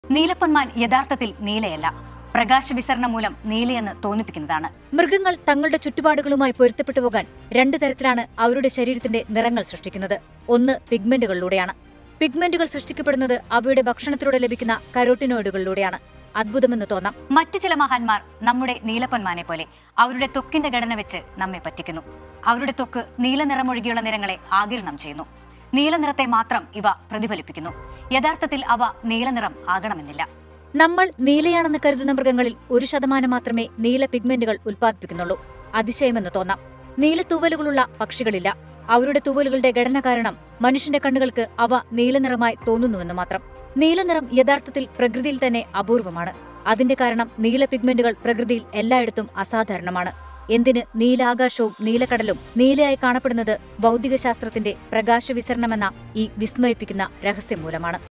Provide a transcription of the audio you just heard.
നീലപ്പൊന്മാൻ യഥാർത്ഥത്തിൽ നീലയല്ല പ്രകാശ വിസരണം മൂലം നീലയെന്ന് തോന്നിപ്പിക്കുന്നതാണ് മൃഗങ്ങൾ തങ്ങളുടെ ചുറ്റുപാടുകളുമായി പൊരുത്തപ്പെട്ടു പോകാൻ രണ്ടു തരത്തിലാണ് അവരുടെ ശരീരത്തിന്റെ നിറങ്ങൾ സൃഷ്ടിക്കുന്നത് ഒന്ന് പിഗ്മെന്റുകളിലൂടെയാണ് പിഗ്മെന്റുകൾ സൃഷ്ടിക്കപ്പെടുന്നത് അവയുടെ ഭക്ഷണത്തിലൂടെ ലഭിക്കുന്ന കരോട്ടിനോയിഡുകളിലൂടെയാണ് അദ്ഭുതമെന്ന് തോന്നാം മറ്റു ചില മഹാന്മാർ നമ്മുടെ നീലപ്പൊന്മാനെ പോലെ അവരുടെ ത്വക്കിന്റെ ഘടന വെച്ച് നമ്മെ പറ്റിക്കുന്നു അവരുടെ ത്വക്ക് നീലനിറമൊഴികെയുള്ള നിറങ്ങളെ ആകിരണം ചെയ്യുന്നു നീലനിറത്തെ മാത്രം ഇവ പ്രതിഫലിപ്പിക്കുന്നു യഥാർത്ഥത്തിൽ അവ നീലനിറം ആകണമെന്നില്ല നമ്മൾ നീലയാണെന്ന് കരുതുന്ന മൃഗങ്ങളിൽ ഒരു ശതമാനം മാത്രമേ നീല പിഗ്മെന്റുകൾ ഉൽപ്പാദിപ്പിക്കുന്നുള്ളൂ അതിശയമെന്ന് തോന്നാം നീല തൂവലുകളുള്ള പക്ഷികളില്ല അവരുടെ തൂവലുകളുടെ ഘടന കാരണം മനുഷ്യന്റെ കണ്ണുകൾക്ക് അവ നീലനിറമായി തോന്നുന്നുവെന്ന് മാത്രം നീലനിറം യഥാർത്ഥത്തിൽ പ്രകൃതിയിൽ തന്നെ അപൂർവമാണ് അതിന്റെ കാരണം നീല പിഗ്മെന്റുകൾ പ്രകൃതിയിൽ എല്ലായിടത്തും അസാധാരണമാണ് എന്തിന് നീലാകാശവും നീലക്കടലും നീലയായി കാണപ്പെടുന്നത് ഭൗതികശാസ്ത്രത്തിന്റെ പ്രകാശവിസരണമെന്ന ഈ വിസ്മയിപ്പിക്കുന്ന രഹസ്യം മൂലമാണ്